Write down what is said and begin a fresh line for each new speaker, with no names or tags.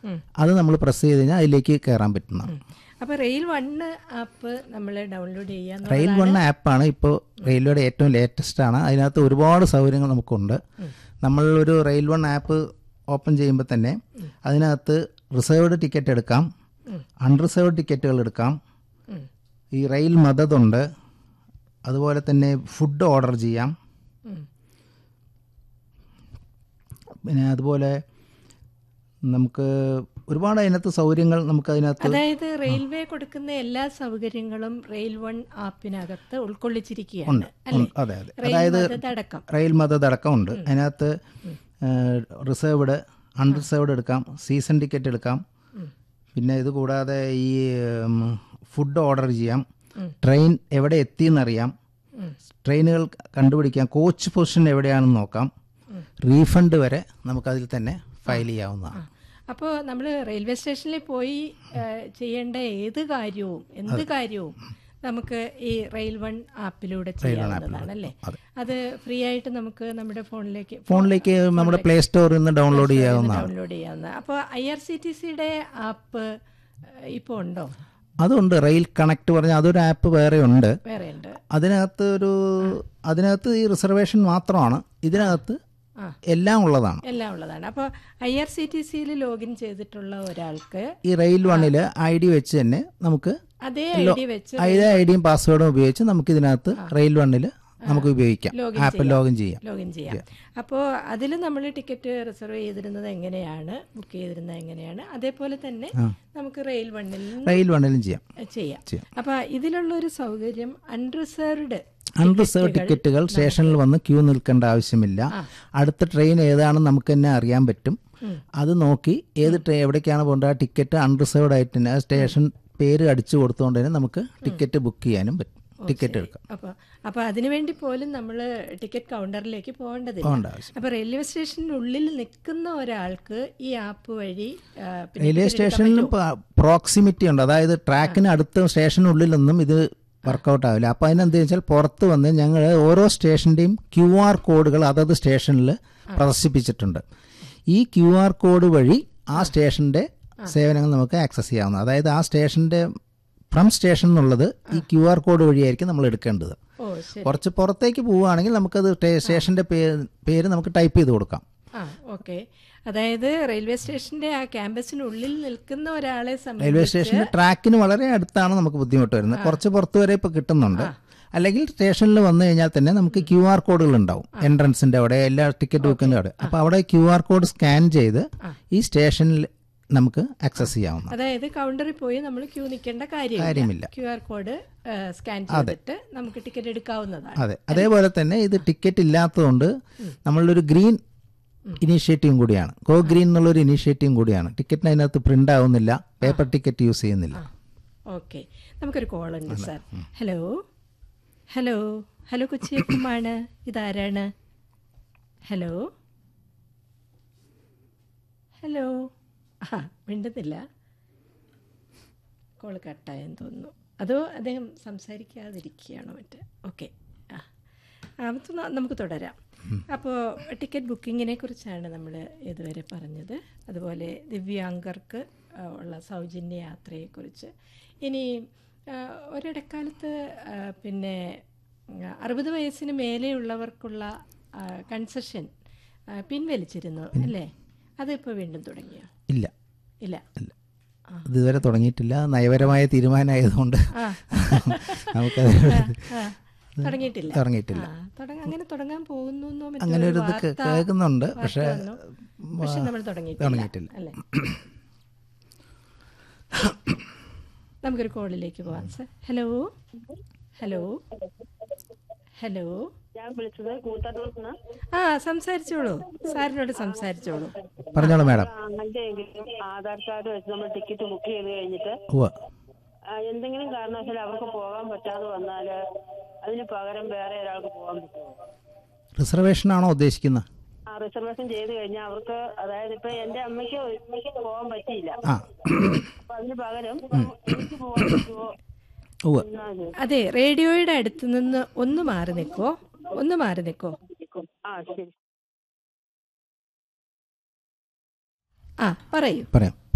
അത് നമ്മൾ പ്രസ് ചെയ്ത് കഴിഞ്ഞാൽ അതിലേക്ക് കയറാൻ പറ്റുന്നതാണ്
അപ്പൊ റെയിൽ വണ്ണ് ആപ്പ് നമ്മൾ ഡൗൺലോഡ് ചെയ്യാൻ
റെയിൽ വൺ ആപ്പാണ് ഇപ്പോൾ റെയിൽവേയുടെ ഏറ്റവും ലേറ്റസ്റ്റ് ആണ് അതിനകത്ത് ഒരുപാട് സൗകര്യങ്ങൾ നമുക്കുണ്ട് നമ്മൾ ഒരു റെയിൽ വൺ ആപ്പ് ഓപ്പൺ ചെയ്യുമ്പോൾ തന്നെ അതിനകത്ത് റിസർവ്ഡ് ടിക്കറ്റ് എടുക്കാം അൺറിസർവ്ഡ് ടിക്കറ്റുകൾ എടുക്കാം ഈ റെയിൽ മദത് ഉണ്ട് അതുപോലെ തന്നെ ഫുഡ് ഓർഡർ ചെയ്യാം പിന്നെ അതുപോലെ നമുക്ക് ഒരുപാട് അതിനകത്ത് സൗകര്യങ്ങൾ നമുക്ക് അതിനകത്ത്
അതായത് റെയിൽവേ കൊടുക്കുന്ന എല്ലാ സൗകര്യങ്ങളും റെയിൽ വൺ ആപ്പിനകത്ത് ഉൾക്കൊള്ളിച്ചിരിക്കുകയാണ് അല്ലേ
ഉണ്ട്. അതെ അതെ
റെയിൽ
അതായത്
മദത് അടക്കം
റെയിൽ മദത് അടക്കമുണ്ട് അതിനകത്ത് റിസർവ്ഡ് അൺറിസർവ്ഡ് എടുക്കാം സീസൺ ടിക്കറ്റ് എടുക്കാം പിന്നെ ഇത് കൂടാതെ ഈ ഫുഡ് ഓർഡർ ചെയ്യാം ട്രെയിൻ എവിടെ എത്തിയെന്നറിയാം ട്രെയിനുകൾ കണ്ടുപിടിക്കാം കോച്ച് പൊസിഷൻ എവിടെയാണെന്ന് നോക്കാം റീഫണ്ട് വരെ നമുക്കതിൽ തന്നെ ഫയൽ ചെയ്യാവുന്നതാണ്
അപ്പോൾ നമ്മൾ റെയിൽവേ സ്റ്റേഷനിൽ പോയി ആ, ചെയ്യേണ്ട ഏത് കാര്യവും എന്ത് കാര്യവും നമുക്ക് ഈ റെയിൽ വൺ ആപ്പിലൂടെ ചെയ്യാവുന്നതാണ് അല്ലേ അത് ഫ്രീ ആയിട്ട് നമുക്ക് നമ്മുടെ ഫോണിലേക്ക്
ഫോണിലേക്ക് നമ്മുടെ പ്ലേ സ്റ്റോറിൽ നിന്ന് ഡൗൺലോഡ് ചെയ്യാവുന്നതാണ്
ഡൗൺലോഡ് ചെയ്യാവുന്ന അപ്പോൾ ഐ ആർ സി ടി സിയുടെ ആപ്പ് ഇപ്പോൾ ഉണ്ടോ
അതുണ്ട് റെയിൽ കണക്ട് പറഞ്ഞ അതൊരു ആപ്പ് വേറെ ഉണ്ട്
വേറെ ഉണ്ട്
അതിനകത്ത് ഒരു അതിനകത്ത് ഈ റിസർവേഷൻ മാത്രമാണ് ഇതിനകത്ത്
ആ.
എല്ലാം ഉള്ളതാണ്
എല്ലാം ഉള്ളതാണ് അപ്പോൾ ഐ ആർ സി ടി സിയിൽ ലോഗിൻ ചെയ്തിട്ടുള്ള ഒരാൾക്ക്
ഈ റെയിൽ വണ്ണിൽ ഐ ഡി വെച്ച് തന്നെ നമുക്ക്
അതേ ഐ ഡി വെച്ച്
അതേ ഐ ഡിയും പാസ്വേഡും ഉപയോഗിച്ച് നമുക്ക് ഇതിനകത്ത് റെയിൽ വണ്ണിൽ നമുക്ക് ഉപയോഗിക്കാം
ലോഗിൻ
ആപ്പ് ലോഗിൻ ചെയ്യാം
ലോഗിൻ ചെയ്യാം അപ്പോൾ അതിൽ നമ്മൾ ടിക്കറ്റ് റിസർവ് ചെയ്തിരുന്നത് എങ്ങനെയാണ് ബുക്ക് ചെയ്തിരുന്നത് എങ്ങനെയാണ് അതേപോലെ തന്നെ നമുക്ക് റെയിൽ വണ്ണിൽ
റെയിൽ വണ്ണിലും ചെയ്യാം
ചെയ്യാം
ചെയ്യാം.
അപ്പോൾ ഇതിലുള്ള ഒരു സൗകര്യം അൺറിസർവ്ഡ്
അൺറിസർവ് ടിക്കറ്റുകൾ സ്റ്റേഷനിൽ വന്ന് ക്യൂ നിൽക്കേണ്ട ആവശ്യമില്ല അടുത്ത ട്രെയിൻ ഏതാണെന്ന് നമുക്ക് തന്നെ അറിയാൻ പറ്റും അത് നോക്കി ഏത് ട്രെയിൻ എവിടേക്കാണ് പോകേണ്ടത് ആ ടിക്കറ്റ് അൺറിസർവ്ഡ് ആയിട്ട് തന്നെ ആ സ്റ്റേഷൻ പേര് അടിച്ചു കൊടുത്തുകൊണ്ട് തന്നെ നമുക്ക് ടിക്കറ്റ് ബുക്ക് ചെയ്യാനും പറ്റും ടിക്കറ്റ് എടുക്കാം
അപ്പോൾ അപ്പോൾ അതിനുവേണ്ടി പോലും നമ്മൾ ടിക്കറ്റ് കൗണ്ടറിലേക്ക് പോകേണ്ടതില്ല
പോകേണ്ട ആവശ്യം
അപ്പോൾ റെയിൽവേ സ്റ്റേഷനുള്ളിൽ നിൽക്കുന്ന ഒരാൾക്ക് ഈ ആപ്പ് വഴി ആ, പിന്നെ
റെയിൽവേ സ്റ്റേഷനിൽ പ്രോക്സിമിറ്റി ഉണ്ട് അതായത് ട്രാക്കിന് അടുത്ത സ്റ്റേഷനുള്ളിലൊന്നും ഇത് വർക്കൗട്ട് ആവില്ല അപ്പോൾ അതിനെന്താ വെച്ചാൽ പുറത്ത് വന്ന് ഞങ്ങൾ ഓരോ സ്റ്റേഷൻ്റെയും ക്യു ആർ കോഡുകൾ അതത് സ്റ്റേഷനിൽ പ്രദർശിപ്പിച്ചിട്ടുണ്ട് ഈ ക്യു ആർ കോഡ് വഴി ആ സ്റ്റേഷൻ്റെ സേവനങ്ങൾ നമുക്ക് ആക്സസ് ചെയ്യാവുന്നത് അതായത് ആ സ്റ്റേഷൻ്റെ ഫ്രം സ്റ്റേഷൻ എന്നുള്ളത് ഈ ക്യു ആർ കോഡ് വഴിയായിരിക്കും നമ്മൾ എടുക്കേണ്ടത്
ഓ ശരി
കുറച്ച് പുറത്തേക്ക് പോവുകയാണെങ്കിൽ നമുക്കത് ടേ- സ്റ്റേഷൻ്റെ പേര് പേര് നമുക്ക് ടൈപ്പ് ചെയ്ത് കൊടുക്കാം
ആ ഓക്കെ അതായത് റെയിൽവേ സ്റ്റേഷന്റെ ആ ക്യാമ്പസിനുള്ളിൽ നിൽക്കുന്ന ഒരാളെ
റെയിൽവേ
സംബന്ധിച്ച്
സ്റ്റേഷന്റെ ട്രാക്കിന് വളരെ അടുത്താണ് നമുക്ക് ബുദ്ധിമുട്ട് വരുന്നത് കുറച്ച് പുറത്ത് വരെ ഇപ്പോൾ കിട്ടുന്നുണ്ട് അല്ലെങ്കിൽ സ്റ്റേഷനിൽ വന്നു കഴിഞ്ഞാൽ തന്നെ നമുക്ക് ക്യു ആർ കോഡുകൾ ഉണ്ടാവും എൻട്രൻസിന്റെ അവിടെ എല്ലാ ടിക്കറ്റ് ബുക്കിന്റെ അവിടെ അപ്പോൾ അവിടെ ക്യു ആർ കോഡ് സ്കാൻ ചെയ്ത് ഈ സ്റ്റേഷനിൽ നമുക്ക് ആക്സസ് ചെയ്യാവുന്ന
അതായത് കൗണ്ടറിൽ പോയി നമ്മൾ ക്യൂ നിൽക്കേണ്ട കാര്യമില്ല
കാര്യമില്ല.
ക്യു ആർ കോഡ് സ്കാൻ ചെയ്തിട്ട് നമുക്ക് ടിക്കറ്റ് എടുക്കാവുന്നതാണ്
അതെ അതേപോലെ തന്നെ ഇത് ടിക്കറ്റ് ഇല്ലാത്തതുകൊണ്ട് നമ്മളുടെ ഗ്രീൻ ഇനീഷ്യേറ്റീവും കൂടിയാണ് ഗോ ഗ്രീൻ എന്നുള്ളൊരു ഇനീഷ്യേറ്റീവും കൂടിയാണ് ടിക്കറ്റിന് അതിനകത്ത് പ്രിന്റ് ആവുന്നില്ല പേപ്പർ ടിക്കറ്റ് യൂസ് ചെയ്യുന്നില്ല
ഓക്കെ നമുക്കൊരു കോൾ ഉണ്ട് sir hello hello hello Kochi F ആണ് ഇതാരാണ് ഹലോ ഹലോ ആ മിണ്ടുന്നില്ല കോൾ കട്ടായെന്ന് തോന്നുന്നു അതോ അദ്ദേഹം സംസാരിക്കാതിരിക്കുകയാണോ മറ്റേ ഓക്കെ ആ ആ, അത് ന- നമുക്ക് തുടരാം അപ്പോൾ ടിക്കറ്റ് ബുക്കിങ്ങിനെ കുറിച്ചാണ് നമ്മൾ ഇതുവരെ പറഞ്ഞത് അതുപോലെ ദിവ്യാംഗർക്ക് ആ, ഉള്ള സൗജന്യ യാത്രയെക്കുറിച്ച് ഇനി ആ, ഒരിടക്കാലത്ത് ആ, പിന്നെ ആ, അറുപത് വയസ്സിന് മേലെയുള്ളവർക്കുള്ള ആ, കൺസെഷൻ ആ, പിൻവലിച്ചിരുന്നു അല്ലേ അതിപ്പോൾ വീണ്ടും തുടങ്ങിയോ
ഇല്ല
ഇല്ല
ഇല്ല ഇത് ഇതുവരെ തുടങ്ങിയിട്ടില്ല നയപരമായ തീരുമാനമായതുകൊണ്ട്
ആ
നമുക്കത്
ആ, തുടങ്ങിയിട്ടില്ല
തുടങ്ങിയിട്ടില്ല
ആ, തുടങ്ങ- അങ്ങനെ തുടങ്ങാൻ പോകുന്നു എന്നോ മറ്റോ
അങ്ങനെ ഒരു ഇത്
വാർത്ത-
കേ- കേൾക്കുന്നുണ്ട്
വാർത്ത
പക്ഷേ
വന്നു. പക്ഷെ നമ്മൾ തുടങ്ങിയിട്ടില്ല
തുടങ്ങിയിട്ടില്ല.
അല്ലേ നമുക്കൊരു കോളിലേക്ക് പോവാം സർ ഹലോ ഹലോ ഹലോ
ഞാൻ വിളിച്ചത് കൂത്താട്ടൂർന്ന്
ആ സംസാരിച്ചോളൂ സാറിനോട് സംസാരിച്ചോളൂ
പറഞ്ഞോളൂ മാഡം
ആരുടെയെങ്കിലും ആധാർ കാർഡ് വെച്ച് നമ്മൾ ടിക്കറ്റ് ബുക്ക് ചെയ്ത് കഴിഞ്ഞിട്ട്
ഉവ്വ്
ആ, എന്തെങ്കിലും കാരണവശാൽ അവർക്ക് പോകാൻ പറ്റാതെ വന്നാൽ അതിന് പകരം വേറെ ഒരാൾക്ക് പോകാൻ പറ്റുമോ
റിസർവേഷൻ ആണോ ഉദ്ദേശിക്കുന്നത്
ആ റിസർവേഷൻ ചെയ്ത് കഴിഞ്ഞാൽ അവർക്ക് അതായത് ഇപ്പൊ എന്റെ അമ്മയ്ക്ക് എനിക്ക് പോകാൻ പറ്റിയില്ല
ആ
അപ്പൊ അതിന് പകരം എനിക്ക് പോകാൻ പറ്റുമോ
ഉവ്വ്
എന്നാ ചോദിച്ചത്.
അതെ റേഡിയോയുടെ അടുത്ത് നിന്ന് ഒന്ന് മാറി നിൽക്കോ ഒന്ന് മാറി നിൽക്കോ
ആ ശരി
ആ പറയൂ
പറയാം